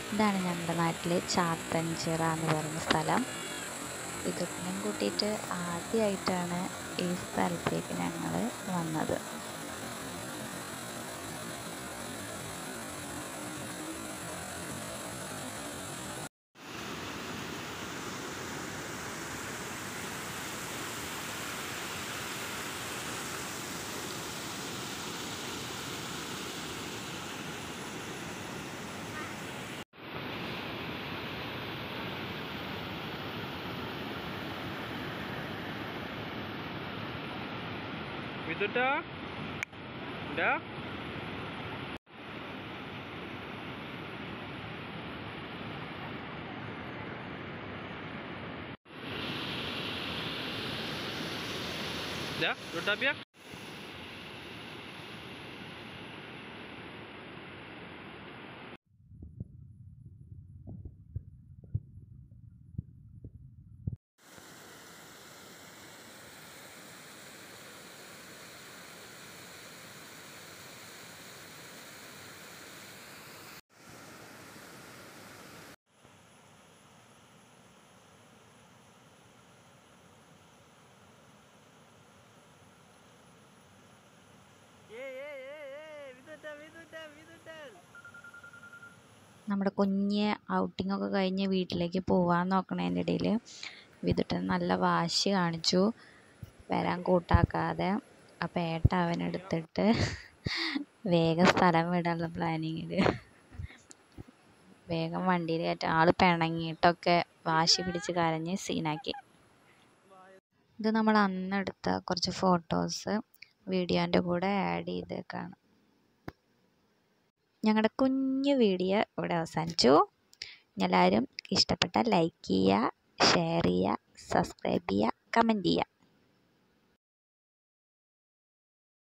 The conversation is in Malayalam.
ഇതാണ് ഞങ്ങളുടെ നാട്ടിൽ ചാത്തൻചിറ എന്ന് പറയുന്ന സ്ഥലം ഇതൊന്നും കൂട്ടിയിട്ട് ആദ്യമായിട്ടാണ് ഈ സ്ഥലത്തേക്ക് ഞങ്ങൾ വന്നത് വിതുട്ടാ ഇതാ ഇതാ തൊട്ടാപ്പിയ നമ്മുടെ കുഞ്ഞ് ഔട്ടിംഗ് ഒക്കെ കഴിഞ്ഞ് വീട്ടിലേക്ക് പോകാൻ നോക്കണതിൻ്റെ ഇടയിൽ വിതുട്ടൻ നല്ല വാശി കാണിച്ചു വരാൻ കൂട്ടാക്കാതെ അപ്പം ഏട്ട അവനെടുത്തിട്ട് വേഗം സ്ഥലം വിടാനുള്ള പ്ലാനിങ്ങിൽ വേഗം വണ്ടിയിൽ കയറ്റാൻ ആൾ പിണങ്ങിയിട്ടൊക്കെ വാശി പിടിച്ച് കരഞ്ഞ് സീനാക്കി ഇത് നമ്മൾ അന്നെടുത്ത കുറച്ച് ഫോട്ടോസ് വീഡിയോൻ്റെ കൂടെ ആഡ് ചെയ്തേക്കാണ് ഞങ്ങളുടെ കുഞ്ഞു വീഡിയോ ഇവിടെ അവസാനിച്ചു എല്ലാവരും ഇഷ്ടപ്പെട്ടാൽ ലൈക്ക് ചെയ്യുക ഷെയർ ചെയ്യുക സബ്സ്ക്രൈബ് ചെയ്യുക കമൻറ്റ് ചെയ്യുക